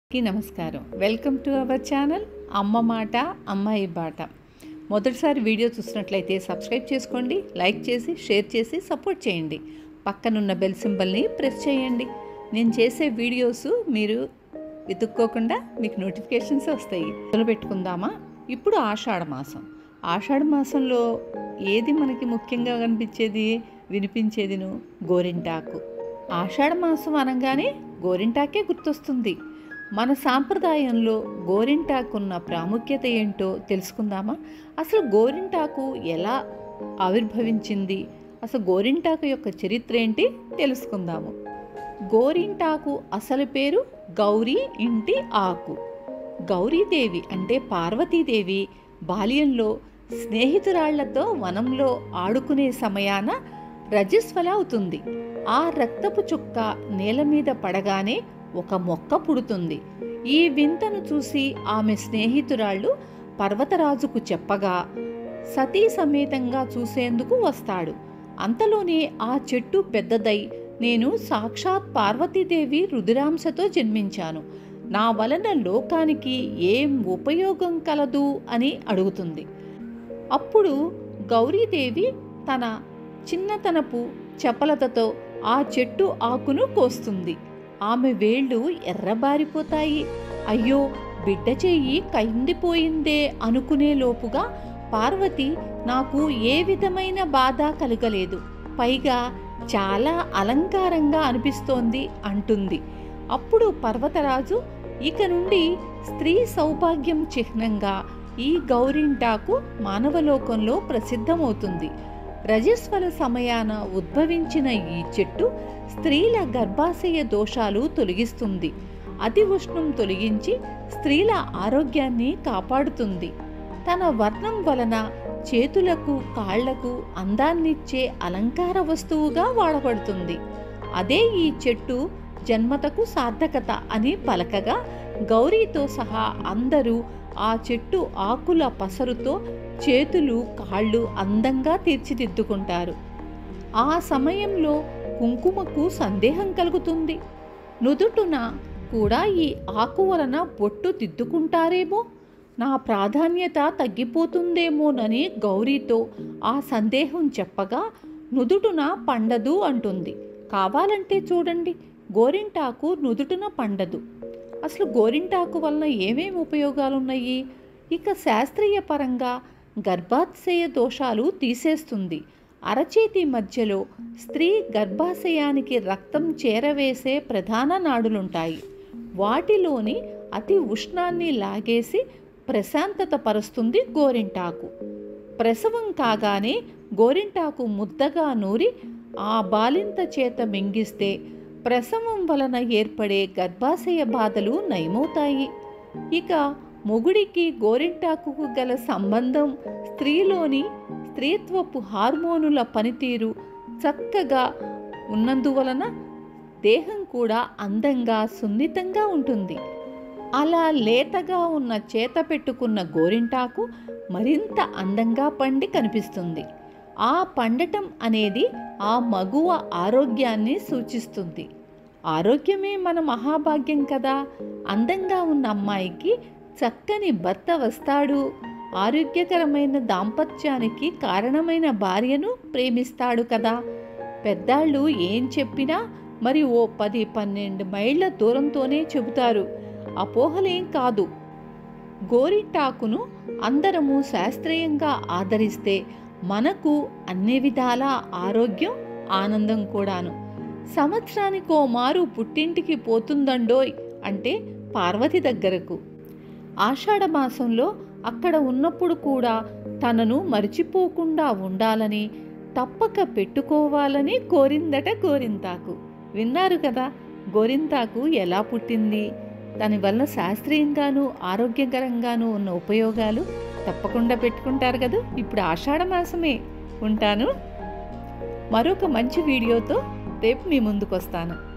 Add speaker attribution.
Speaker 1: కి నమస్కారం welcome to our channel అమ్మ మాట అమ్మాయి బాట మొదటిసారి వీడియో చూసినట్లయితే సబ్స్క్రైబ్ చేసుకోండి లైక్ చేసి షేర్ చేసి సపోర్ట్ చేయండి పక్కనున్న బెల్ సింబల్ని ప్రెస్ చేయండి నేను చేసే వీడియోస్ మీరు వెతుక్కోకుండా మీకు నోటిఫికేషన్స్ వస్తాయి మొదలు పెట్టుకుందామా ఇప్పుడు ఆషాఢ మాసం ఆషాఢ మాసంలో ఏది మనకి ముఖ్యంగా కనిపించేది వినిపించేదిను గోరింటాకు ఆషాఢ మాసం అనగానే గోరింటాకే గుర్తొస్తుంది మన సాంప్రదాయంలో గోరింటాకున్న ప్రాముఖ్యత ఏంటో తెలుసుకుందామా అసలు గోరింటాకు ఎలా ఆవిర్భవించింది అసలు గోరింటాకు యొక్క చరిత్ర ఏంటి తెలుసుకుందాము గోరింటాకు అసలు పేరు గౌరీ ఇంటి ఆకు గౌరీదేవి అంటే పార్వతీదేవి బాల్యంలో స్నేహితురాళ్లతో వనంలో ఆడుకునే సమయాన రజస్వల అవుతుంది ఆ రక్తపు చుక్క నేల మీద పడగానే ఒక మొక్క పుడుతుంది ఈ వింతను చూసి ఆమె స్నేహితురాళ్ళు పర్వతరాజుకు చెప్పగా సతీ సమేతంగా చూసేందుకు వస్తాడు అంతలోనే ఆ చెట్టు పెద్దదై నేను సాక్షాత్ పార్వతీదేవి రుద్రాంశతో జన్మించాను నా వలన లోకానికి ఏం ఉపయోగం కలదు అని అడుగుతుంది అప్పుడు గౌరీదేవి తన చిన్నతనపు చపలతతో ఆ చెట్టు ఆకును కోస్తుంది ఆమె వేళ్ళు ఎర్రబారిపోతాయి అయ్యో బిడ్డ చెయ్యి కైందిపోయిందే అనుకునే లోపుగా పార్వతి నాకు ఏ విధమైన బాధ కలగలేదు పైగా చాలా అలంకారంగా అనిపిస్తోంది అంటుంది అప్పుడు పర్వతరాజు ఇక నుండి స్త్రీ సౌభాగ్యం చిహ్నంగా ఈ గౌరింటాకు మానవలోకంలో ప్రసిద్ధమవుతుంది రజస్వల సమయాన ఉద్భవించిన ఈ చెట్టు స్త్రీల గర్భాశయ దోషాలు తొలగిస్తుంది అతి ఉష్ణం తొలగించి స్త్రీల ఆరోగ్యాన్ని కాపాడుతుంది తన వర్ణం వలన చేతులకు కాళ్లకు అందాన్నిచ్చే అలంకార వస్తువుగా వాడబడుతుంది అదే ఈ చెట్టు జన్మతకు సార్థకత అని పలకగా గౌరీతో సహా అందరూ ఆ చెట్టు ఆకుల పసరుతో చేతులు కాళ్ళు అందంగా తీర్చిదిద్దుకుంటారు ఆ సమయంలో కుంకుమకు సందేహం కలుగుతుంది నుదుటున కూడా ఈ ఆకు వలన బొట్టు దిద్దుకుంటారేమో నా ప్రాధాన్యత తగ్గిపోతుందేమోనని గౌరీతో ఆ సందేహం చెప్పగా నుదుటున పండదు అంటుంది కావాలంటే చూడండి గోరింటాకు నుదుటున పండదు అసలు గోరింటాకు వలన ఏమేమి ఉపయోగాలున్నాయి ఇక శాస్త్రీయ పరంగా గర్భాశయ దోషాలు తీసేస్తుంది అరచేతి మధ్యలో స్త్రీ గర్భాశయానికి రక్తం చేరవేసే ప్రధాన నాడులుంటాయి వాటిలోని అతి ఉష్ణాన్ని లాగేసి ప్రశాంతత పరుస్తుంది గోరింటాకు ప్రసవం కాగానే గోరింటాకు ముద్దగా నూరి ఆ బాలింత చేత మింగిస్తే ప్రసవం వలన ఏర్పడే గర్భాశయ బాధలు నయమవుతాయి ఇక మొగుడికి గోరింటాకుకు గల సంబంధం స్త్రీలోని స్త్రీత్వపు హార్మోనుల పనితీరు చక్కగా ఉన్నందువలన దేహం కూడా అందంగా సున్నితంగా ఉంటుంది అలా లేతగా ఉన్న చేత పెట్టుకున్న గోరింటాకు మరింత అందంగా పండి కనిపిస్తుంది ఆ పండటం అనేది ఆ మగువ ఆరోగ్యాన్ని సూచిస్తుంది ఆరోగ్యమే మన మహాభాగ్యం కదా అందంగా ఉన్న అమ్మాయికి చక్కని భర్త వస్తాడు ఆరోగ్యకరమైన దాంపత్యానికి కారణమైన భార్యను ప్రేమిస్తాడు కదా పెద్దాళ్ళు ఏం చెప్పినా మరి ఓ పది పన్నెండు మైళ్ళ దూరంతోనే చెబుతారు అపోహలేం కాదు గోరింటాకును అందరము శాస్త్రీయంగా ఆదరిస్తే మనకు అన్ని విధాల ఆరోగ్యం ఆనందం కూడాను సంవత్సరానికి ఓ మారు పుట్టింటికి పోతుందండోయ్ అంటే పార్వతి దగ్గరకు ఆషాఢ మాసంలో అక్కడ ఉన్నప్పుడు కూడా తనను మర్చిపోకుండా ఉండాలని తప్పక పెట్టుకోవాలని కోరిందట గోరింతాకు విన్నారు కదా గోరింతాకు ఎలా పుట్టింది దానివల్ల శాస్త్రీయంగాను ఆరోగ్యకరంగాను ఉన్న ఉపయోగాలు తప్పకుండా పెట్టుకుంటారు కదా ఇప్పుడు ఆషాఢ మాసమే ఉంటాను మరొక మంచి వీడియోతో రేపు మీ ముందుకు వస్తాను